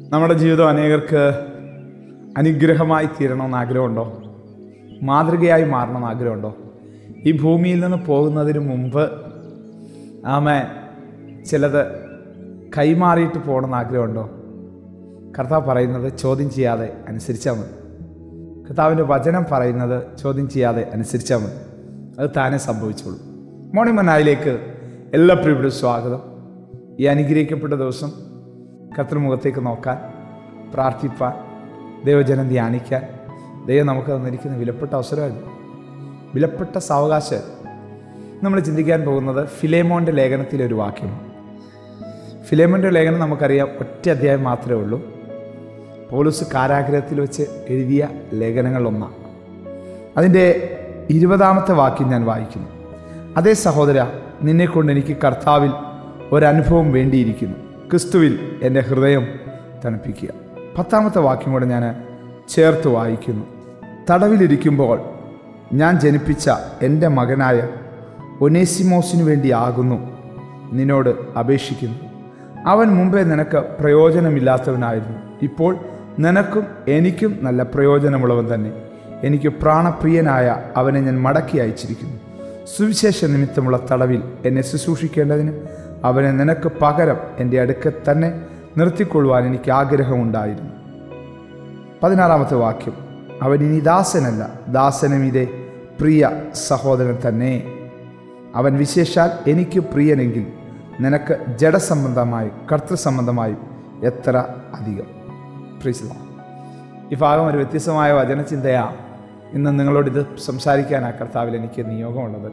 നമ്മുടെ ജീവിതം അനേകർക്ക് അനുഗ്രഹമായി തീരണമെന്ന് ആഗ്രഹമുണ്ടോ മാതൃകയായി മാറണമെന്ന് ആഗ്രഹമുണ്ടോ ഈ ഭൂമിയിൽ നിന്ന് പോകുന്നതിന് മുമ്പ് ആമേ ചിലത് കൈമാറിയിട്ട് പോകണമെന്ന് ആഗ്രഹമുണ്ടോ കർത്താവ് പറയുന്നത് ചോദ്യം ചെയ്യാതെ അനുസരിച്ചാൽ മതി കർത്താവിൻ്റെ വചനം പറയുന്നത് ചോദ്യം ചെയ്യാതെ അനുസരിച്ചാൽ മതി അത് താനെ സംഭവിച്ചോളൂ മോർണിംഗ് മനായിലേക്ക് എല്ലാ പ്രിയപ്പെട്ട സ്വാഗതം ഈ അനുഗ്രഹിക്കപ്പെട്ട ദിവസം കർത്തൃമുഖത്തേക്ക് നോക്കാൻ പ്രാർത്ഥിപ്പാൻ ദൈവജനം ധ്യാനിക്കാൻ ദൈവം നമുക്ക് തന്നിരിക്കുന്ന വിലപ്പെട്ട അവസരമായിരുന്നു വിലപ്പെട്ട സാവകാശം നമ്മൾ ചിന്തിക്കാൻ പോകുന്നത് ഫിലേമോൻ്റെ ലേഖനത്തിലെ ഒരു വാക്യമാണ് ഫിലേമോൻ്റെ ലേഖനം നമുക്കറിയാം ഒറ്റ അധ്യായം മാത്രമേ ഉള്ളൂ പോലീസ് കാരാഗ്രഹത്തിൽ വെച്ച് എഴുതിയ ലേഖനങ്ങളിലൊന്നാണ് അതിൻ്റെ ഇരുപതാമത്തെ വാക്യം ഞാൻ വായിക്കുന്നു അതേ സഹോദര നിന്നെക്കൊണ്ട് എനിക്ക് കർത്താവിൽ ഒരനുഭവം വേണ്ടിയിരിക്കുന്നു ക്രിസ്തുവിൽ എൻ്റെ ഹൃദയം തണുപ്പിക്കുക പത്താമത്തെ വാക്യം കൂടെ ഞാൻ ചേർത്ത് വായിക്കുന്നു തടവിലിരിക്കുമ്പോൾ ഞാൻ ജനിപ്പിച്ച എൻ്റെ മകനായ ഒനേസിമോസിനു വേണ്ടിയാകുന്നു നിന്നോട് അപേക്ഷിക്കുന്നു അവൻ മുമ്പേ നിനക്ക് പ്രയോജനമില്ലാത്തവനായിരുന്നു ഇപ്പോൾ നിനക്കും എനിക്കും നല്ല പ്രയോജനമുള്ളവൻ തന്നെ എനിക്ക് പ്രാണപ്രിയനായ അവനെ ഞാൻ മടക്കി അയച്ചിരിക്കുന്നു സുവിശേഷ നിമിത്തമുള്ള തടവിൽ എന്നെ ശുശ്രൂഷിക്കേണ്ടതിന് അവനെ നിനക്ക് പകരം എൻ്റെ അടുക്കൽ തന്നെ നിർത്തിക്കൊള്ളുവാൻ എനിക്ക് ആഗ്രഹമുണ്ടായിരുന്നു പതിനാറാമത്തെ വാക്യം അവൻ ഇനി ദാസനല്ല ദാസനും ഇതേ പ്രിയ സഹോദരൻ തന്നെ അവൻ വിശേഷാൽ എനിക്ക് പ്രിയനെങ്കിൽ നിനക്ക് ജഡസംബന്ധമായും കർത്തൃസംബന്ധമായും എത്ര അധികം പ്രീസില ഈ ഭാഗം ഒരു വ്യത്യസ്തമായ വചനചിന്തയാണ് ഇന്ന് നിങ്ങളോട് ഇത് സംസാരിക്കാനാ കർത്താവിൽ എനിക്ക് നിയോഗമുള്ളത്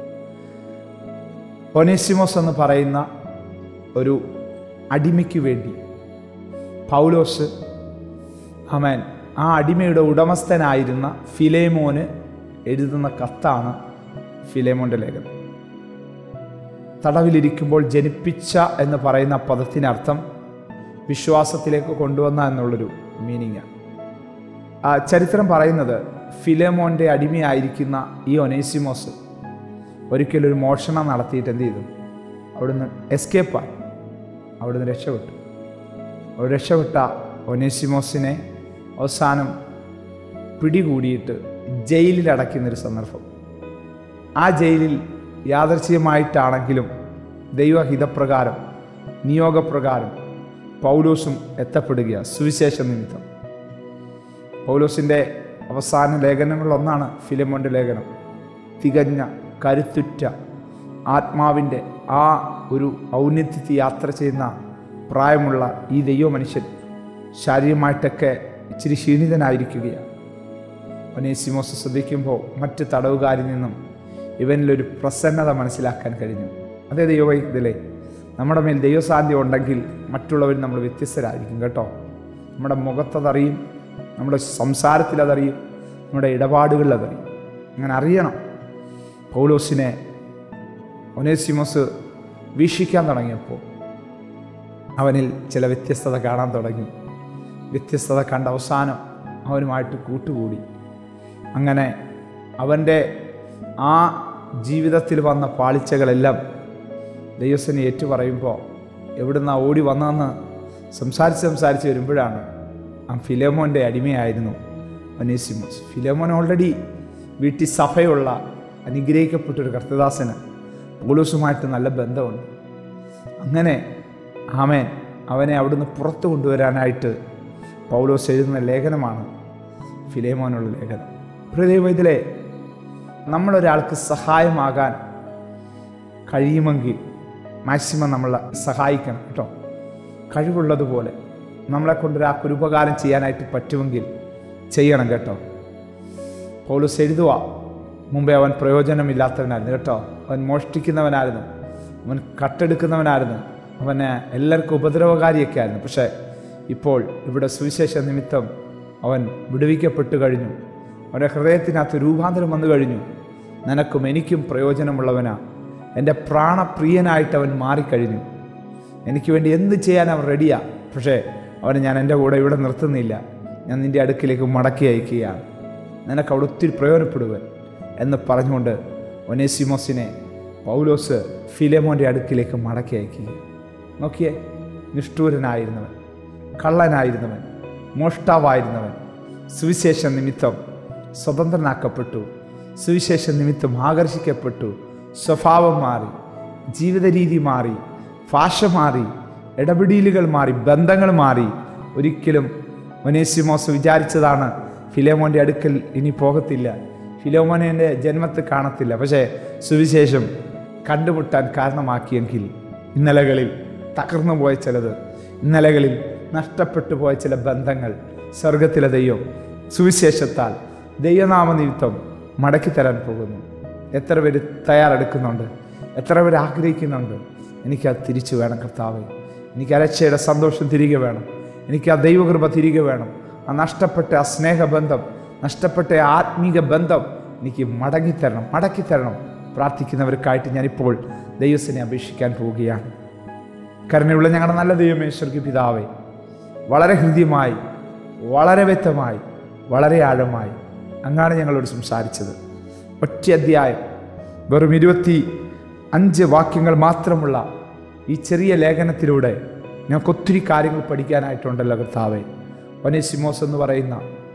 ഒനേസിമോസ് എന്ന് പറയുന്ന ഒരു അടിമയ്ക്ക് വേണ്ടി പൗലോസ് അമേൻ ആ അടിമയുടെ ഉടമസ്ഥനായിരുന്ന ഫിലേമോന് എഴുതുന്ന കത്താണ് ഫിലേമോൻ്റെ ലേഖനം തടവിലിരിക്കുമ്പോൾ ജനിപ്പിച്ച എന്ന് പറയുന്ന പദത്തിനർത്ഥം വിശ്വാസത്തിലേക്ക് കൊണ്ടുവന്ന എന്നുള്ളൊരു മീനിങ്ങാണ് ആ ചരിത്രം പറയുന്നത് ഫിലേമോൻ്റെ അടിമയായിരിക്കുന്ന ഈ ഒനേസിമോസ് ഒരിക്കലൊരു മോഷണം നടത്തിയിട്ട് എന്ത് ചെയ്തു അവിടുന്ന് എസ്കേപ്പായി അവിടുന്ന് രക്ഷപ്പെട്ടു അവിടെ രക്ഷപ്പെട്ട ഒനേസിമോസിനെ അവസാനം പിടികൂടിയിട്ട് ജയിലിൽ അടയ്ക്കുന്നൊരു സന്ദർഭം ആ ജയിലിൽ യാദർച്ഛികമായിട്ടാണെങ്കിലും ദൈവഹിതപ്രകാരം നിയോഗപ്രകാരം പൗലോസും എത്തപ്പെടുകയാണ് സുവിശേഷ നിമിത്തം പൗലോസിൻ്റെ അവസാന ലേഖനങ്ങളിലൊന്നാണ് ഫിലമോൻ്റെ ലേഖനം തികഞ്ഞ കരുത്തുറ്റ ആത്മാവിൻ്റെ ആ ഒരു ഔന്നത്യത്തിൽ യാത്ര ചെയ്യുന്ന പ്രായമുള്ള ഈ ദൈവ മനുഷ്യൻ ശാരീരികമായിട്ടൊക്കെ ഇച്ചിരി ക്ഷീണിതനായിരിക്കുകയാണ് ഒനേസിമോസ് ശ്രദ്ധിക്കുമ്പോൾ മറ്റ് തടവുകാരിൽ നിന്നും ഇവനിലൊരു പ്രസന്നത മനസ്സിലാക്കാൻ കഴിഞ്ഞു അതേ ദൈവവൈദ്യലേ നമ്മുടെ മേൽ ദൈവസാധ്യം ഉണ്ടെങ്കിൽ മറ്റുള്ളവർ നമ്മൾ വ്യത്യസ്തരായിരിക്കും കേട്ടോ നമ്മുടെ മുഖത്തതറിയും നമ്മുടെ സംസാരത്തിൽ അതറിയും നമ്മുടെ ഇടപാടുകളിൽ അതറിയും അങ്ങനെ അറിയണം പൗലോസിനെ ഒനേസിമോസ് വീക്ഷിക്കാൻ തുടങ്ങിയപ്പോൾ അവനിൽ ചില വ്യത്യസ്തത കാണാൻ തുടങ്ങി വ്യത്യസ്തത കണ്ട അവസാനം അവനുമായിട്ട് കൂട്ടുകൂടി അങ്ങനെ അവൻ്റെ ആ ജീവിതത്തിൽ വന്ന പാളിച്ചകളെല്ലാം ദൈവസനെ ഏറ്റു പറയുമ്പോൾ എവിടുന്ന ഓടി വന്നതെന്ന് സംസാരിച്ച് സംസാരിച്ച് വരുമ്പോഴാണ് ആ ഫിലോമോൻ്റെ അടിമയായിരുന്നു ഒനേസിമോസ് ഫിലോമോൻ ഓൾറെഡി വീട്ടിൽ സഭയുള്ള അനുഗ്രഹിക്കപ്പെട്ടൊരു കർത്തദാസന് പോലീസുമായിട്ട് നല്ല ബന്ധമുണ്ട് അങ്ങനെ ആമേൻ അവനെ അവിടുന്ന് പുറത്തു കൊണ്ടുവരാനായിട്ട് പൗലോസ് എഴുതുന്ന ലേഖനമാണ് ഫിലേമോനുള്ള ലേഖനം ഹൃദയവൈദ്യലെ നമ്മളൊരാൾക്ക് സഹായമാകാൻ കഴിയുമെങ്കിൽ മാക്സിമം നമ്മളെ സഹായിക്കണം കേട്ടോ കഴിവുള്ളതുപോലെ നമ്മളെ കൊണ്ടൊരാൾക്കൊരു ഉപകാരം ചെയ്യാനായിട്ട് പറ്റുമെങ്കിൽ ചെയ്യണം കേട്ടോ പൗലോസ് എഴുതുക മുമ്പേ അവൻ പ്രയോജനമില്ലാത്തവനായിരുന്നു കേട്ടോ അവൻ മോഷ്ടിക്കുന്നവനായിരുന്നു അവൻ കട്ടെടുക്കുന്നവനായിരുന്നു അവന് എല്ലാവർക്കും ഉപദ്രവകാരിയൊക്കെ ആയിരുന്നു പക്ഷേ ഇപ്പോൾ ഇവിടെ സുവിശേഷ നിമിത്തം അവൻ വിടുവിക്കപ്പെട്ടു കഴിഞ്ഞു അവൻ്റെ ഹൃദയത്തിനകത്ത് രൂപാന്തരം വന്നു കഴിഞ്ഞു നിനക്കും എനിക്കും പ്രയോജനമുള്ളവനാ എൻ്റെ പ്രാണപ്രിയനായിട്ട് അവൻ മാറിക്കഴിഞ്ഞു എനിക്ക് വേണ്ടി എന്ത് ചെയ്യാൻ അവൻ റെഡിയാ പക്ഷേ അവനെ ഞാൻ എൻ്റെ കൂടെ ഇവിടെ നിർത്തുന്നില്ല ഞാൻ നിൻ്റെ അടുക്കിലേക്ക് മടക്കി അയക്കുകയാണ് നിനക്ക് അവിടെ ഒത്തിരി പ്രയോജനപ്പെടുവൻ എന്ന് പറഞ്ഞുകൊണ്ട് ഒനേസിമോസിനെ പൗലോസ് ഫിലേമോൻ്റെ അടുക്കിലേക്ക് മടക്കി അയക്കുക നോക്കിയേ നിഷ്ഠൂരനായിരുന്നവൻ കള്ളനായിരുന്നവൻ മോഷ്ടാവായിരുന്നവൻ സുവിശേഷ നിമിത്തം സ്വതന്ത്രനാക്കപ്പെട്ടു സുവിശേഷ നിമിത്തം ആകർഷിക്കപ്പെട്ടു സ്വഭാവം മാറി ജീവിത രീതി മാറി ഭാഷ മാറി ഇടപെടലുകൾ മാറി ബന്ധങ്ങൾ മാറി ഒരിക്കലും ഒനേസിമോസ് വിചാരിച്ചതാണ് ഫിലോമോൻ്റെ അടുക്കൽ ഇനി പോകത്തില്ല ഫിലോമോനെ എൻ്റെ ജന്മത്ത് കാണത്തില്ല പക്ഷേ സുവിശേഷം കണ്ടുമുട്ടാൻ കാരണമാക്കിയെങ്കിൽ ഇന്നലകളിൽ തകർന്നു പോയ ചിലത് ഇന്നലകളിൽ നഷ്ടപ്പെട്ടു പോയ ചില ബന്ധങ്ങൾ സ്വർഗത്തിലെ ദൈവം സുവിശേഷത്താൽ ദൈവനാമ നിമിത്തം മടക്കി തരാൻ പോകുന്നു എത്ര പേര് തയ്യാറെടുക്കുന്നുണ്ട് എത്ര പേര് ആഗ്രഹിക്കുന്നുണ്ട് എനിക്കത് തിരിച്ചു വേണം കർത്താവ് എനിക്ക് അരക്ഷയുടെ സന്തോഷം തിരികെ വേണം എനിക്ക് ആ ദൈവകൃപ തിരികെ വേണം ആ നഷ്ടപ്പെട്ട ആ സ്നേഹബന്ധം നഷ്ടപ്പെട്ട ആ ആത്മീക ബന്ധം എനിക്ക് മടങ്ങിത്തരണം മടക്കിത്തരണം പ്രാർത്ഥിക്കുന്നവർക്കായിട്ട് ഞാനിപ്പോൾ ദൈവത്തിനെ അപേക്ഷിക്കാൻ പോവുകയാണ് കരുണയുള്ള ഞങ്ങളുടെ നല്ല ദൈവമേശ്വർക്ക് പിതാവേ വളരെ ഹൃദ്യമായി വളരെ വ്യക്തമായി വളരെ ആഴമായി അങ്ങാണ് ഞങ്ങളോട് സംസാരിച്ചത് ഒറ്റ അധ്യായം വെറും ഇരുപത്തി അഞ്ച് വാക്യങ്ങൾ മാത്രമുള്ള ഈ ചെറിയ ലേഖനത്തിലൂടെ ഞങ്ങൾക്ക് ഒത്തിരി കാര്യങ്ങൾ പഠിക്കാനായിട്ടുണ്ടല്ലോ കർത്താവെ വനേസിമോസ് എന്ന് പറയുന്ന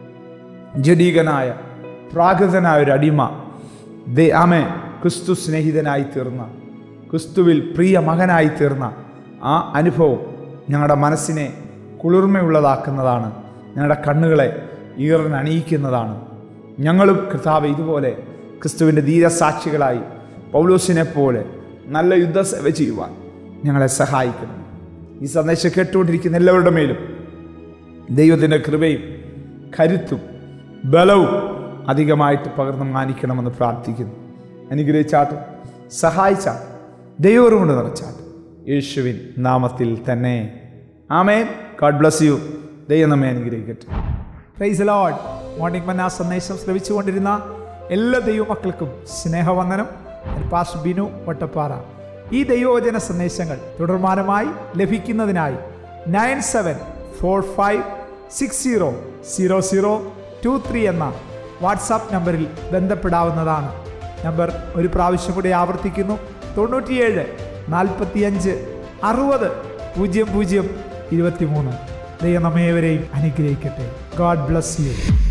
ജഡീകനായ പ്രാകൃതനായ ഒരു അടിമ ദേ ആമെ ക്രിസ്തു സ്നേഹിതനായി തീർന്ന ക്രിസ്തുവിൽ പ്രിയ മകനായി തീർന്ന ആ അനുഭവം ഞങ്ങളുടെ മനസ്സിനെ കുളിർമയുള്ളതാക്കുന്നതാണ് ഞങ്ങളുടെ കണ്ണുകളെ ഈറിനണിയിക്കുന്നതാണ് ഞങ്ങളും കർത്താവ് ഇതുപോലെ ക്രിസ്തുവിൻ്റെ ധീരസാക്ഷികളായി പൗലോസിനെ പോലെ നല്ല യുദ്ധസേവ ചെയ്യുവാൻ ഞങ്ങളെ സഹായിക്കണം ഈ സന്ദേശം കേട്ടുകൊണ്ടിരിക്കുന്ന എല്ലാവരുടെ മേലും ദൈവത്തിൻ്റെ കൃപയും കരുത്തും ബലവും അധികമായിട്ട് പകർന്ന് മാനിക്കണമെന്ന് പ്രാർത്ഥിക്കുന്നു അനുഗ്രഹിച്ചാട്ടും സഹായിച്ചാട്ടും ദൈവവും കൊണ്ട് നിറച്ചാട്ടും യേശുവിൻ നാമത്തിൽ തന്നെ ആമേൻ ഗോഡ് ബ്ലസ് യു ദൈവം നമ്മെ അനുഗ്രഹിക്കട്ടെ പ്രൈസ് ലോഡ് മോർണിംഗ് മന്ന സന്ദേശം ശ്രമിച്ചുകൊണ്ടിരുന്ന എല്ലാ ദൈവമക്കൾക്കും സ്നേഹവന്ദനം ഞാൻ പാസ്റ്റർ ബിനു വട്ടപ്പാറ ഈ ദൈവവചന സന്ദേശങ്ങൾ തുടർമാനമായി ലഭിക്കുന്നതിനായി nine seven four five six zero zero zero two three എന്ന വാട്സാപ്പ് നമ്പറിൽ ബന്ധപ്പെടാവുന്നതാണ് നമ്പർ ഒരു പ്രാവശ്യം കൂടി ആവർത്തിക്കുന്നു തൊണ്ണൂറ്റിയേഴ് നാൽപ്പത്തിയഞ്ച് അറുപത് പൂജ്യം പൂജ്യം ഇരുപത്തിമൂന്ന് ദൈവം നമ്മേവരെയും അനുഗ്രഹിക്കട്ടെ ഗോഡ് ബ്ലസ് യു